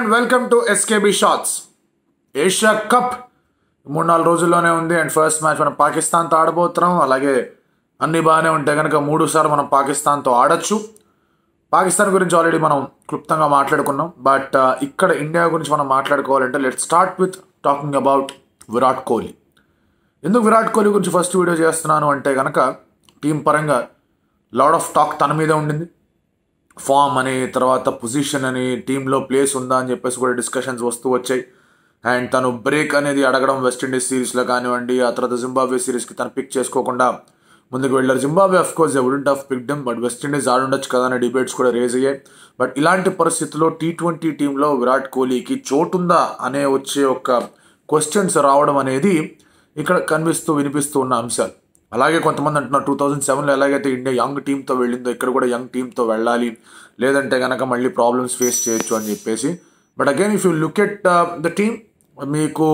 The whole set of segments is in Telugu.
and welcome to SKB shots Asia cup మూడు నాలుగు రోజుల్లోనే ఉంది అండ్ ఫస్ట్ మ్యాచ్ మనం పాకిస్తాన్తో ఆడబోతున్నాం అలాగే అన్ని బాగానే ఉంటే కనుక మూడు సార్లు మనం పాకిస్తాన్తో ఆడొచ్చు పాకిస్తాన్ గురించి ఆల్రెడీ మనం క్లుప్తంగా మాట్లాడుకున్నాం బట్ ఇక్కడ ఇండియా గురించి మనం మాట్లాడుకోవాలంటే let start with talking about Virat Kohli ఎందుకు విరాట్ కోహ్లీ గురించి ఫస్ట్ వీడియో చేస్తున్నాను అంటే కనుక టీం పరంగా లాడ్ ఆఫ్ టాక్ తన మీదే ఉండింది ఫామ్ అని తర్వాత పొజిషన్ అని టీంలో ప్లేస్ ఉందా అని చెప్పేసి కూడా డిస్కషన్స్ వస్తూ వచ్చాయి అండ్ తను బ్రేక్ అనేది అడగడం వెస్టిండీస్ సిరీస్లో కానివ్వండి ఆ తర్వాత జింబాబ్వే సిరీస్కి తను పిక్ చేసుకోకుండా ముందుకు వెళ్ళారు Zimbabwe of course wouldn't have pick them but West Indies ఆడుండొచ్చు కదా అనే డిబేట్స్ కూడా రేజ్ అయ్యాయి బట్ ఇలాంటి పరిస్థితుల్లో టీ ట్వంటీ టీంలో విరాట్ కోహ్లీకి చోటుందా అనే వచ్చే ఒక క్వశ్చన్స్ రావడం అనేది ఇక్కడ కనిపిస్తూ వినిపిస్తూ ఉన్న అంశాలు అలాగే కొంతమంది అంటున్నారు టూ థౌజండ్ సెవెన్లో ఎలాగైతే ఇండియా యంగ్ టీంతో వెళ్ళిందో ఇక్కడ కూడా యంగ్ టీంతో వెళ్ళాలి లేదంటే కనుక మళ్ళీ ప్రాబ్లమ్స్ ఫేస్ చేయొచ్చు అని చెప్పేసి but again if you look at the team మీకు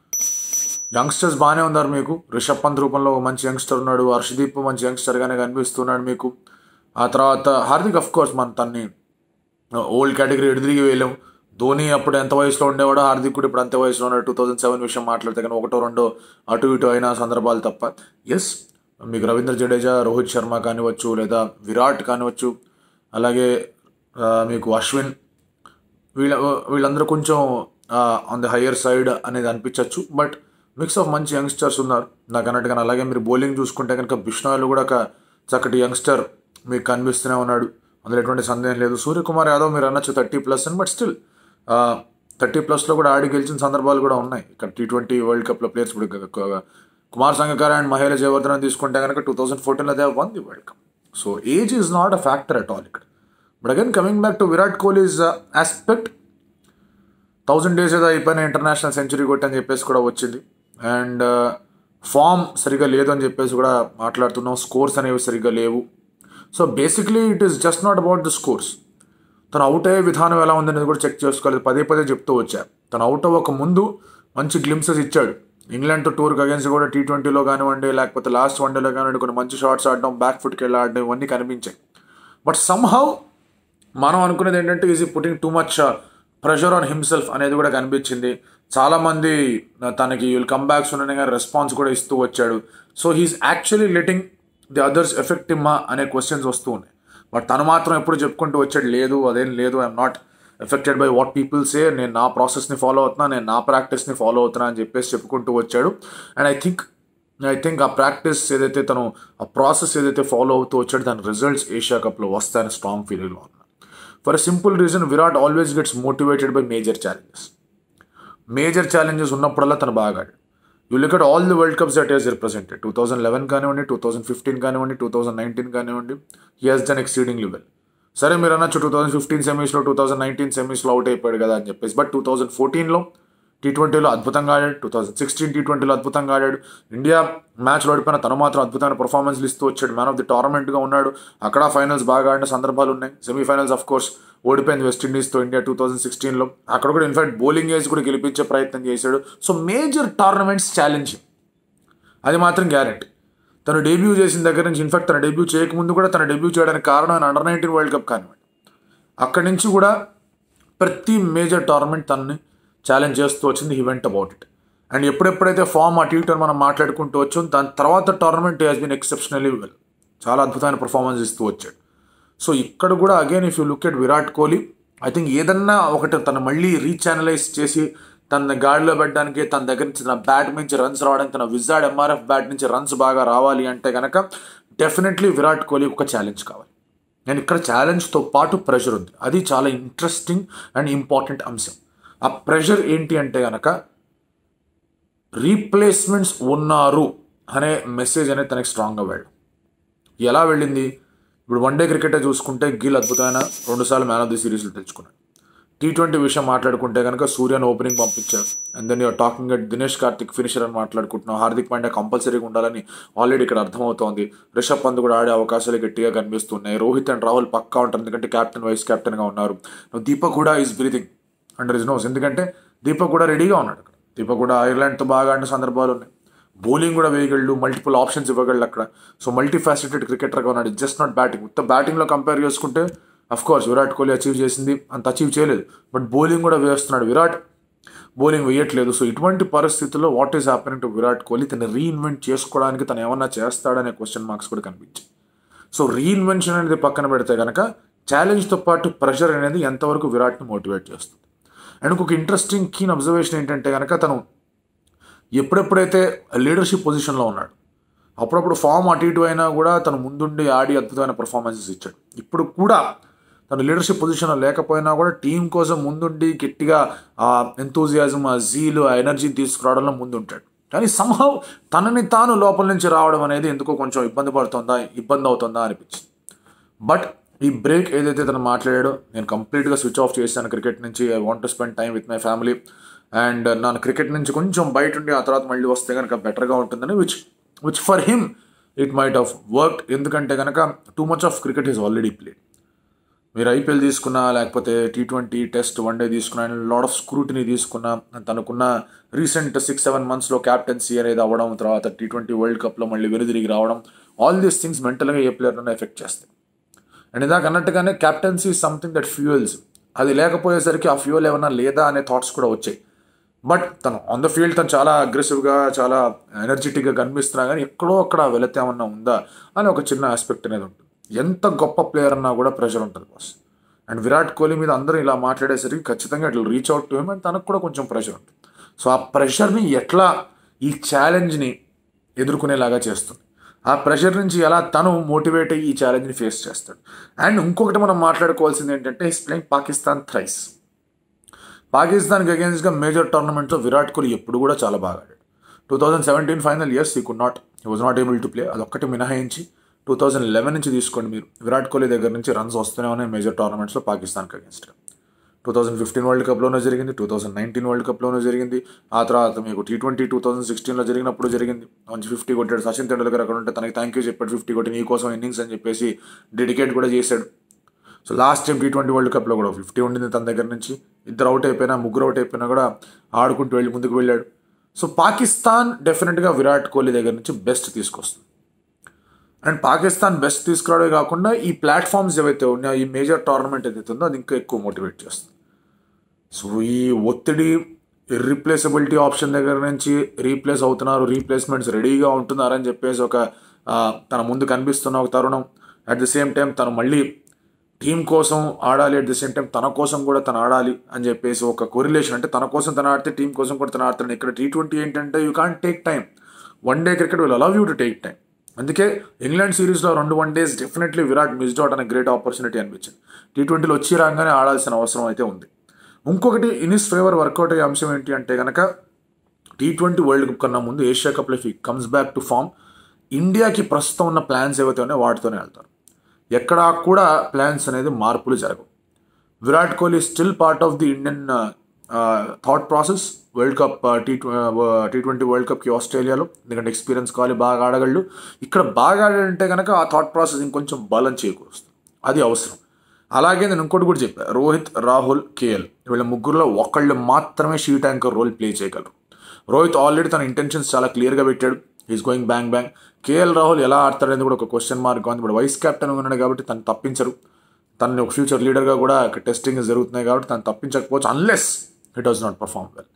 యంగ్స్టర్స్ బాగానే ఉన్నారు మీకు రిషబ్ పంత్ రూపంలో ఒక మంచి యంగ్స్టర్ ఉన్నాడు హర్షదీప్ మంచి యంగ్స్టర్గానే కనిపిస్తున్నాడు మీకు ఆ తర్వాత హార్దిక్ అఫ్ కోర్స్ మన తన్ని ఓల్డ్ కేటగిరీ ఎడిదిరిగి వెళ్ళాం ధోని అప్పుడు ఎంత వయసులో ఉండేవాడో హార్దిక్ కూడా ఇప్పుడు అంత వయసులో ఉన్నాడు టూ థౌజండ్ సెవెన్ విషయం మాట్లాడితే కానీ ఒకటో రెండో అటు ఇటు అయిన సందర్భాలు తప్ప ఎస్ మీకు రవీంద్ర జడేజా రోహిత్ శర్మ కానివచ్చు లేదా విరాట్ కానివచ్చు అలాగే ఆ, మీకు అశ్విన్ వీళ్ళ వీళ్ళందరూ కొంచెం ఆన్ ది హయ్యర్ సైడ్ అనేది అనిపించవచ్చు బట్ మిక్స్ ఆఫ్ మంచి యంగ్స్టర్స్ ఉన్నారు నాకు అన్నట్టుగా అలాగే మీరు బౌలింగ్ చూసుకుంటే కనుక బిష్నాయలు కూడా ఒక చక్కటి యంగ్స్టర్ మీకు కనిపిస్తూనే ఉన్నాడు అందులో ఎటువంటి సందేహం లేదు సూర్యకుమార్ యాదవ్ మీరు అనొచ్చు థర్టీ ప్లస్ అని బట్ స్టిల్ థర్టీ ప్లస్లో కూడా ఆడి గెలిచిన సందర్భాలు కూడా ఉన్నాయి ఇక్కడ టీ ట్వంటీ వరల్డ్ కప్లో ప్లేయర్స్ ఇప్పుడు క- కుమార్ సంగకార అండ్ మహేల జయవర్ధన్ తీసుకుంటే కనుక టూ థౌసండ్ ఫోర్టీన్లో they won the world cup so age is not a factor at all ఇక్కడ but again coming back to Virat Kohli's aspect thousand days ఏదో అయిపోయిన ఇంటర్నేషనల్ సెంచరీ కొట్టని చెప్పేసి కూడా వచ్చింది అండ్ ఫామ్ సరిగా లేదు అని చెప్పేసి కూడా మాట్లాడుతున్నాం స్కోర్స్ అనేవి సరిగ్గా లేవు so basically it is just not about the scores తను అవుట్ అయ్యే విధానం ఎలా ఉందనేది కూడా చెక్ చేసుకోవాలి పదే పదే చెప్తూ వచ్చారు తను అవుట్ అవ్వక ముందు మంచి గ్లిమ్సెస్ ఇచ్చాడు ఇంగ్లాండ్తో టూర్కి అగేన్స్ కూడా టీ ట్వంటీలో కానివ్వండి లేకపోతే లాస్ట్ వన్డేలో కానివ్వండి కొన్ని మంచి షాట్స్ ఆడడం బ్యాక్ ఫుట్కి వెళ్ళి ఆడడం ఇవన్నీ కనిపించాయి బట్ సమ్హౌ మనం అనుకునేది ఏంటంటే he's putting too much pressure on himself అనేది కూడా కనిపించింది చాలామంది తనకి విల్ కమ్ బ్యాక్స్ ఉన్నాయి కానీ రెస్పాన్స్ కూడా ఇస్తూ వచ్చాడు so he's actually letting the others effect ఇమ్మా అనే క్వశ్చన్స్ వస్తూ ఉన్నాయి బట్ తను మాత్రం ఎప్పుడు చెప్పుకుంటూ వచ్చాడు లేదు అదేం లేదు I'm not affected by what people say నేను నా ప్రాసెస్ని ఫాలో అవుతున్నా నేను నా ప్రాక్టీస్ని ఫాలో అవుతున్నా అని చెప్పేసి చెప్పుకుంటూ వచ్చాడు and I think I think ఆ ప్రాక్టీస్ ఏదైతే తను ఆ ప్రాసెస్ ఏదైతే ఫాలో అవుతూ వచ్చాడో దాని రిజల్ట్స్ ఏషియా కప్లో వస్తాయని స్ట్రాంగ్ ఫీలింగ్లో ఉన్నా for simple reason Virat always gets motivated by major challenges major challenges ఉన్నప్పుడల్లా తను బాగా ఆడాడు you look at all the world cups that is represented two thousand eleven కానివ్వండి టూ థౌసండ్ ఫిఫ్టీన్ కానివ్వండి టూ థౌసండ్ నైన్టీన్ కానివ్వండి he has done exceeding level సరే మీరు అనొచ్చు టూ థౌసండ్ ఫిఫ్టీన్ సెమీస్లో టూ థౌసండ్ నైన్టీన్ సెమీస్లో అవుట్ అయిపోయాడు కదా అని చెప్పేసి బట్ టూ థౌసండ్ ఫోర్టీన్లో టీ ట్వంటీలో అద్భుతంగా ఆడాడు టూ థౌసండ్ సిక్స్టీన్ టీ ట్వంటీలో అద్భుతంగా ఆడాడు ఇండియా మ్యాచ్లో ఓడిపోయిన తను మాత్రం అద్భుతమైన పర్ఫార్మెన్స్లు ఇస్తూ వచ్చాడు మ్యాన్ ఆఫ్ ది టోర్నమెంట్గా ఉన్నాడు అక్కడ ఫైనల్స్ బాగా ఆడిన సందర్భాలు ఉన్నాయి సెమీఫైనల్స్ ఆఫ్ కోర్స్ ఓడిపోయింది వెస్టిండీస్తో ఇండియా టూ థౌసండ్ సిక్స్టీన్లో అక్కడ కూడా ఇన్ఫాక్ట్ బౌలింగ్ వేసి కూడా గెలిపించే ప్రయత్నం చేశాడు సో మేజర్ టోర్నమెంట్స్ ఛాలెంజింగ్ అది మాత్రం గ్యారెంటీ తను డెబ్యూ చేసిన దగ్గర నుంచి ఇన్ఫాక్ట్ తన డెబ్యూ చేయకముందు కూడా తన డెబ్యూ చేయడానికి కారణం ఆయన అండర్ నైన్టీన్ వరల్డ్ కప్ కానివ్వండి అక్కడి నుంచి కూడా ప్రతి మేజర్ టోర్నమెంట్ తనని ఛాలెంజ్ చేస్తూ వచ్చింది he went about it and ఎప్పుడెప్పుడైతే ఫామ్ అటు ఇటు అని మనం మాట్లాడుకుంటూ వచ్చాం దాని తర్వాత tournament has been exceptionally well చాలా అద్భుతమైన పర్ఫార్మెన్స్ ఇస్తూ వచ్చాడు సో ఇక్కడ కూడా again if you look at Virat Kohli I think ఏదన్నా ఒకటి తను మళ్ళీ రీఛానలైజ్ చేసి తన గాడిలో పెట్టడానికి తన దగ్గర నుంచి తన బ్యాట్ నుంచి రన్స్ రావడానికి తన విజాడ్ ఎంఆర్ఎఫ్ బ్యాట్ నుంచి రన్స్ బాగా రావాలి అంటే కనుక డెఫినెట్లీ విరాట్ కోహ్లీ ఒక ఛాలెంజ్ కావాలి నేను ఇక్కడ ఛాలెంజ్తో పాటు ప్రెషర్ ఉంది అది చాలా ఇంట్రెస్టింగ్ అండ్ ఇంపార్టెంట్ అంశం ఆ ప్రెషర్ ఏంటి అంటే కనుక రీప్లేస్మెంట్స్ ఉన్నారు అనే మెసేజ్ అనేది తనకి స్ట్రాంగ్గా వెళ్ళడం ఎలా వెళ్ళింది ఇప్పుడు వన్డే క్రికెటే చూసుకుంటే గిల్ అద్భుతమైన రెండుసార్లు మ్యాన్ ఆఫ్ ది సిరీస్లు తెచ్చుకున్నాడు టీ ట్వంటీ విషయం మాట్లాడుకుంటే కనుక సూర్యను ఓపెనింగ్ పంపించారు and then you're talking at Dinesh Karthik finisher అని మాట్లాడుకుంటున్నాం హార్దిక్ పాండ్యా కంపల్సరీగా ఉండాలని ఆల్రెడీ ఇక్కడ అర్థమవుతోంది రిషబ్ పంత్ కూడా ఆడే అవకాశాలు గట్టిగా కనిపిస్తున్నాయి రోహిత్ అండ్ రాహుల్ పక్కా ఉంటారు ఎందుకంటే కెప్టెన్ వైస్ కెప్టెన్గా ఉన్నారు దీపక్ కూడా is breathing under his nose ఎందుకంటే దీపక్ కూడా రెడీగా ఉన్నాడు అక్కడ దీపక్ కూడా ఐర్లాండ్తో బాగా ఆడిన సందర్భాలు ఉన్నాయి బౌలింగ్ కూడా వేయగలడు మల్టిపుల్ ఆప్షన్స్ ఇవ్వగలడు అక్కడ సో మల్టీ ఫ్యాసిటెడ్ క్రికెటర్గా ఉన్నాడు జస్ట్ నాట్ బ్యాటింగ్ మొత్తం బ్యాటింగ్లో కంపేర్ చేసుకుంటే of course Virat Kohli achieve చేసింది అంత అచీవ్ చేయలేదు బట్ బౌలింగ్ కూడా వేస్తున్నాడు విరాట్ బౌలింగ్ వేయట్లేదు సో ఇటువంటి పరిస్థితుల్లో what is happening to Virat Kohli తను రీఇన్వెంట్ చేసుకోవడానికి తను ఏమన్నా చేస్తాడనే క్వశ్చన్ మార్క్స్ కూడా కనిపించాయి సో రీఇన్వెన్షన్ అనేది పక్కన పెడితే కనుక ఛాలెంజ్తో పాటు ప్రెషర్ అనేది ఎంతవరకు విరాట్ని మోటివేట్ చేస్తుంది అండ్ ఇంకొక ఇంట్రెస్టింగ్ కీన్ అబ్జర్వేషన్ ఏంటంటే కనుక తను ఎప్పుడెప్పుడైతే లీడర్షిప్ పొజిషన్లో ఉన్నాడు అప్పుడప్పుడు ఫామ్ అటు ఇటు అయినా కూడా తను ముందుండి ఆడి అద్భుతమైన పర్ఫార్మెన్సెస్ ఇచ్చాడు ఇప్పుడు కూడా తను లీడర్షిప్ పొజిషన్లో లేకపోయినా కూడా టీం కోసం ముందుండి గట్టిగా ఆ ఎంతూజియాజం ఆ జీలు ఆ ఎనర్జీని తీసుకురావడంలో ముందుంటాడు కానీ సంహవ్ తనని తాను లోపల నుంచి రావడం అనేది ఎందుకో కొంచెం ఇబ్బంది పడుతుందా ఇబ్బంది అవుతుందా అనిపించింది బట్ ఈ బ్రేక్ ఏదైతే తను మాట్లాడాడో నేను కంప్లీట్గా స్విచ్ ఆఫ్ చేశాను క్రికెట్ నుంచి I want to spend time with my family and నన్ను క్రికెట్ నుంచి కొంచెం బయట ఉండి ఆ తర్వాత మళ్ళీ వస్తే కనుక బెటర్గా ఉంటుందని which which for him it might of work ఎందుకంటే కనుక too much of cricket is already played మీరు ఐపీఎల్ తీసుకున్నా లేకపోతే T twenty test one day తీసుకున్నా లాడ్ ఆఫ్ స్క్రూటినీ తీసుకున్నా తనకున్న రీసెంట్ సిక్స్ సెవెన్ మంత్స్లో క్యాప్టెన్సీ అనేది అవ్వడం తర్వాత టీ ట్వంటీ వరల్డ్ కప్లో మళ్ళీ వెనుదిరిగి రావడం ఆల్ దీస్ థింగ్స్ మెంటల్గా ఏ ప్లేయర్లను ఎఫెక్ట్ చేస్తాయి అండ్ ఇందాక అన్నట్టుగానే క్యాప్టెన్సీ సంథింగ్ దట్ ఫ్యూయల్స్ అది లేకపోయేసరికి ఆ ఫ్యూయల్ ఏమన్నా లేదా అనే థాట్స్ కూడా వచ్చాయి బట్ తను ఆన్ ద ఫీల్డ్ తను చాలా అగ్రెసివ్గా చాలా ఎనర్జెటిక్గా కనిపిస్తున్నా కానీ ఎక్కడో అక్కడ వెళితే ఏమన్నా ఉందా అని ఒక చిన్న ఆస్పెక్ట్ అనేది ఉంటుంది ఎంత గొప్ప ప్లేయర్ అన్నా కూడా ప్రెషర్ ఉంటుంది బాస్ అండ్ విరాట్ కోహ్లీ మీద అందరూ ఇలా మాట్లాడేసరికి ఖచ్చితంగా ఇట్లా reach out to him and తనకు కూడా కొంచెం ప్రెషర్ ఉంటుంది సో ఆ ప్రెషర్ని ఎట్లా ఈ ఛాలెంజ్ని ఎదుర్కొనేలాగా చేస్తుంది ఆ ప్రెషర్ నుంచి ఎలా తను మోటివేట్ అయ్యి ఈ ఛాలెంజ్ని ఫేస్ చేస్తాడు అండ్ ఇంకొకటి మనం మాట్లాడుకోవాల్సింది ఏంటంటే హిస్ ప్లేయింగ్ పాకిస్తాన్ థ్రైస్ పాకిస్తాన్కి అగేన్స్ట్గా మేజర్ టోర్నమెంట్లో విరాట్ కోహ్లీ ఎప్పుడు కూడా చాలా బాగా ఆడాడు two thousand seventeen final years ఈ could not he was not able to play అదొక్కటి మినహాయించి టూ థౌజండ్ లెవెన్ నుంచి తీసుకోండి మీరు విరాట్ కోహ్లీ దగ్గర నుంచి రన్స్ వస్తూనే ఉన్నాయి మేజర్ టోర్నమెంట్స్లో పాకిస్తాన్కి అగేన్స్ట్గా టూ థౌసండ్ ఫిఫ్టీన్ వరల్డ్ కప్లోనూ జరిగింది టూ థౌసండ్ నైన్టీన్ వరల్డ్ కప్లోనూ జరిగింది ఆ తర్వాత మీకు టీ ట్వంటీ టూ థౌసండ్ సిక్స్టీన్లో జరిగినప్పుడు జరిగింది మంచి ఫిఫ్టీ కొట్టాడు సచిన్ తెండూల్కర్ అక్కడ ఉంటే తనకి థ్యాంక్ యూ చెప్పాడు ఫిఫ్టీ కొట్టి నీ కోసం ఇన్నింగ్స్ అని చెప్పేసి డెడికేట్ కూడా చేశాడు so last time T twenty world కప్లో కూడా ఫిఫ్టీ ఉండింది తన దగ్గర నుంచి ఇద్దరు అవుట్ అయిపోయినా ముగ్గురు అవుట్ అయిపోయినా కూడా ఆడుకుంటూ వెళ్ళి ముందుకు వెళ్ళాడు సో పాకిస్తాన్ డెఫినెట్గా విరాట్ కోహ్లీ దగ్గర నుంచి బెస్ట్ తీసుకొస్తుంది అండ్ పాకిస్తాన్ బెస్ట్ తీసుకురావడమే కాకుండా ఈ ప్లాట్ఫామ్స్ ఏవైతే ఉన్నాయో ఈ మేజర్ టోర్నమెంట్ ఏదైతే ఉందో అది ఇంకా ఎక్కువ మోటివేట్ చేస్తుంది సో ఈ ఒత్తిడి రీప్లేసబిలిటీ ఆప్షన్ దగ్గర నుంచి రీప్లేస్ అవుతున్నారు రీప్లేస్మెంట్స్ రెడీగా ఉంటున్నారని చెప్పేసి ఒక తన ముందు కనిపిస్తున్న ఒక తరుణం అట్ ది సేమ్ టైం తను మళ్ళీ టీం కోసం ఆడాలి అట్ ది సేమ్ టైం తన కోసం కూడా తను ఆడాలి అని చెప్పేసి ఒక కొరిలేషన్ అంటే తన కోసం తను ఆడితే టీం కోసం కూడా తను ఆడుతాడు ఇక్కడ టీ ట్వంటీ ఏంటంటే you can't take time one day cricket will allow you to take time అందుకే ఇంగ్లాండ్ సిరీస్లో రెండు one days definitely Virat missed out అనే గ్రేట్ ఆపర్చునిటీ అనిపించింది టీ ట్వంటీలో వచ్చి రాగానే ఆడాల్సిన అవసరం అయితే ఉంది ఇంకొకటి ఇనిస్ ఫేవర్ వర్కౌట్ అయ్యే అంశం ఏంటి అంటే కనుక టీ ట్వంటీ వరల్డ్ కప్ కన్నా ముందు ఏషియా కప్లో if comes back to form ఇండియాకి ప్రస్తుతం ఉన్న ప్లాన్స్ ఏవైతే ఉన్నాయో వాటితోనే వెళ్తారు ఎక్కడా కూడా ప్లాన్స్ అనేది మార్పులు జరగవు Virat Kohli still part of the Indian thought process world cup T T twenty world కప్కి ఆస్ట్రేలియాలో ఎందుకంటే ఎక్స్పీరియన్స్ కావాలి బాగా ఆడగలడు ఇక్కడ బాగా ఆడాడంటే కనుక ఆ థాట్ ప్రాసెస్ ఇంకొంచెం బలం చేకూరుస్తుంది అది అవసరం అలాగే నేను ఇంకోటి కూడా చెప్పాను రోహిత్ రాహుల్ కేఎల్ వీళ్ళ ముగ్గురులో ఒకళ్ళు మాత్రమే షీ ట్యాంకర్ రోల్ ప్లే చేయగలరు రోహిత్ ఆల్రెడీ తన ఇంటెన్షన్స్ చాలా క్లియర్గా పెట్టాడు is going bang bang KL Rahul ఎలా ఆడతాడనేది కూడా ఒక క్వశ్చన్ మార్క్ ఉంది ఇప్పుడు వైస్ కెప్టెన్ ఉన్నాడు కాబట్టి తను తప్పించరు తనని ఒక ఫ్యూచర్ లీడర్గా కూడా టెస్టింగ్ జరుగుతున్నాయి కాబట్టి తను తప్పించకపోవచ్చు unless it was not perform well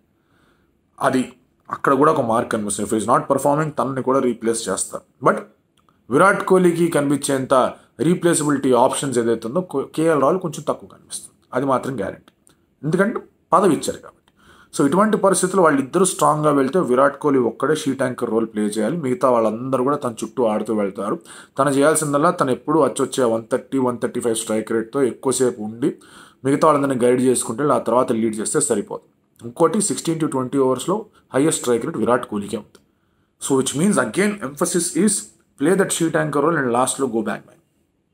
అది అక్కడ కూడా ఒక మార్క్ కనిపిస్తుంది ఇఫ్ ఈజ్ నాట్ పర్ఫార్మింగ్ తనని కూడా రీప్లేస్ చేస్తారు బట్ విరాట్ కోహ్లీకి కనిపించేంత రీప్లేసబిలిటీ ఆప్షన్స్ ఏదైతే ఉందో కేఎల్ రాహుల్ కొంచెం తక్కువ కనిపిస్తుంది అది మాత్రం గ్యారంటీ ఎందుకంటే పదవి ఇచ్చారు కాబట్టి సో ఇటువంటి పరిస్థితుల్లో వాళ్ళిద్దరూ స్ట్రాంగ్గా వెళ్తే విరాట్ కోహ్లీ ఒక్కడే షీ ట్యాంకర్ రోల్ ప్లే చేయాలి మిగతా వాళ్ళందరూ కూడా తన చుట్టూ ఆడుతూ వెళ్తారు తను చేయాల్సిందల్లా తను ఎప్పుడు వచ్చొచ్చే one thirty one thirty five strike రేట్తో ఎక్కువసేపు ఉండి మిగతా వాళ్ళందరినీ గైడ్ చేసుకుంటే ఆ తర్వాత లీడ్ చేస్తే సరిపోతుంది ఇంకోటి సిక్స్టీన్ టు ట్వంటీ ఓవర్స్లో హైయెస్ట్ స్ట్రైక్ రేట్ విరాట్ కోహ్లీకే ఉంది so which means again emphasis is play that sheet anchor role and లాస్ట్లో గో బ్యాక్ బ్యాక్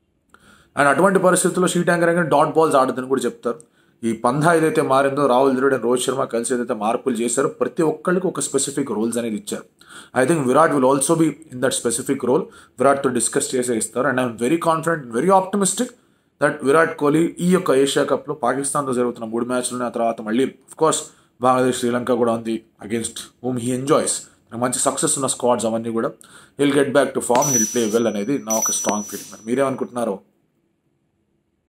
అండ్ అటువంటి పరిస్థితుల్లో షీ ట్యాంకర్ అనేది డాట్ బాల్స్ ఆడదని కూడా చెప్తారు ఈ పంధా ఏదైతే మారిందో రాహుల్ ద్రవిడ్ అండ్ రోహిత్ శర్మ కలిసి ఏదైతే మార్పులు చేశారో ప్రతి ఒక్కరికి ఒక స్పెసిఫిక్ రోల్స్ అనేది ఇచ్చారు I think Virat will also be in that specific role విరాట్తో డిస్కస్ చేసే ఇస్తారు and I'm very confident very optimistic that Virat Kohli ఈ యొక్క ఏషియా కప్లో పాకిస్తాన్తో జరుగుతున్న మూడు మ్యాచ్లు ఆ తర్వాత మళ్ళీ కోర్స్ బంగ్లాదేశ్ శ్రీలంక కూడా ఉంది అగేన్స్ట్ హోమ్ హీ ఎంజాయ్స్ మంచి సక్సెస్ ఉన్న స్క్వాడ్స్ అవన్నీ కూడా he'll get back to form he'll play well అనేది నా ఒక స్ట్రాంగ్ ఫీలింగ్ మీరేమనుకుంటున్నారో